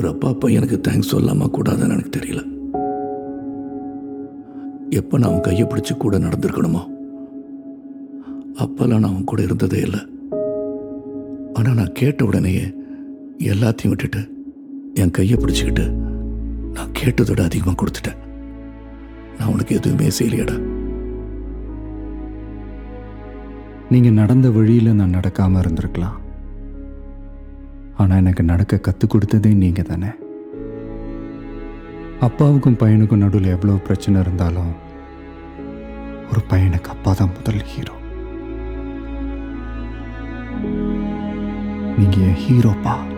ஒரு அப்பா அப்பா எனக்கு தேங்க்ஸ் சொல்லாமா கூடாதுன்னு எனக்கு தெரியல எப்போ நான் அவன் கையை பிடிச்சி கூட நடந்திருக்கணுமோ அப்போல்லாம் நான் அவன் கூட இருந்ததே இல்லை ஆனால் நான் கேட்ட உடனேயே எல்லாத்தையும் விட்டுட்டு என் கையை பிடிச்சிக்கிட்டு நான் கேட்டதோட அதிகமாக கொடுத்துட்டேன் நான் உனக்கு எதுவுமே செய்யலையடா நீங்க நடந்த வழியில நான் நடக்காம இருந்திருக்கலாம் ஆனா எனக்கு நடக்க கற்றுக் கொடுத்ததே நீங்க தானே அப்பாவுக்கும் பையனுக்கும் நடுவில் எவ்வளோ பிரச்சனை இருந்தாலும் ஒரு பையனுக்கு அப்பா தான் முதல் ஹீரோ நீங்க என் ஹீரோப்பா